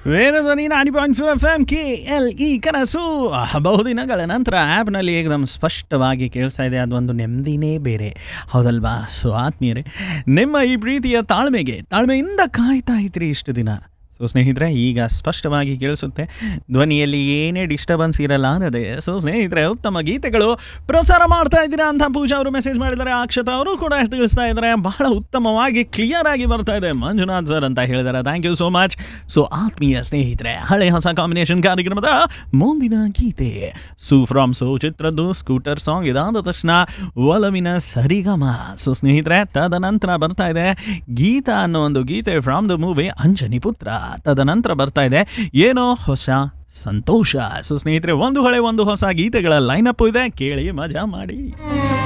ವೇಣಧ್ವನಿ ನಾಡಿ point four F M K L E ಕನಸು ಬಹುದಿನಗಳ ನಂತರ ಆ್ಯಪ್ನಲ್ಲಿ ಏಕದಮ್ ಸ್ಪಷ್ಟವಾಗಿ ಕೇಳಿಸ್ತಾ ಇದೆ ಅದೊಂದು ನೆಮ್ಮದಿನೇ ಬೇರೆ ಹೌದಲ್ವಾ ಸೊ ಆತ್ಮೀಯರೇ ನಿಮ್ಮ ಈ ಪ್ರೀತಿಯ ತಾಳ್ಮೆಗೆ ತಾಳ್ಮೆಯಿಂದ ಕಾಯ್ತಾ ಇದ್ರಿ ಇಷ್ಟು ದಿನ ಸೊ ಸ್ನೇಹಿತರೆ ಈಗ ಸ್ಪಷ್ಟವಾಗಿ ಕೇಳಿಸುತ್ತೆ ಧ್ವನಿಯಲ್ಲಿ ಏನೇ ಡಿಸ್ಟರ್ಬೆನ್ಸ್ ಇರಲ್ಲ ಅನ್ನೋದೇ ಸೊ ಸ್ನೇಹಿತರೆ ಉತ್ತಮ ಗೀತೆಗಳು ಪ್ರಸಾರ ಮಾಡ್ತಾ ಇದ್ದೀರಾ ಅಂತ ಪೂಜಾ ಅವರು ಮೆಸೇಜ್ ಮಾಡಿದ್ದಾರೆ ಅಕ್ಷತಾ ಅವರು ಕೂಡ ತಿಳಿಸ್ತಾ ಇದ್ದಾರೆ ಬಹಳ ಉತ್ತಮವಾಗಿ ಕ್ಲಿಯರ್ ಆಗಿ ಬರ್ತಾ ಇದೆ ಮಂಜುನಾಥ್ ಸರ್ ಅಂತ ಹೇಳಿದ್ದಾರೆ thank you so much so ಆತ್ಮೀಯ ಸ್ನೇಹಿತರೆ ಹಳೆ ಹೊಸ ಕಾಂಬಿನೇಷನ್ ಕಾರ್ಯಕ್ರಮದ ಮುಂದಿನ ಗೀತೆ ಸು ಫ್ರಾಮ್ ಸೋ ಚಿತ್ರದ್ದು ಸ್ಕೂಟರ್ ಸಾಂಗ್ ಇದಾದ ತಕ್ಷಣ ಒಲವಿನ ಸರಿಗಮ ಸೊ ಸ್ನೇಹಿತರೆ ತದನಂತರ ಬರ್ತಾ ಇದೆ ಗೀತಾ ಅನ್ನೋ ಒಂದು ಗೀತೆ from the movie Anjani Putra ತದನಂತರ ಬರ್ತಾ ಇದೆ ಏನೋ ಹೊಸ ಸಂತೋಷ ಸೊ ಸ್ನೇಹಿತರೆ ಒಂದು ಹಳೆ ಒಂದು ಹೊಸ ಗೀತೆಗಳ ಲೈನಪ್ ಇದೆ ಕೇಳಿ ಮಜಾ ಮಾಡಿ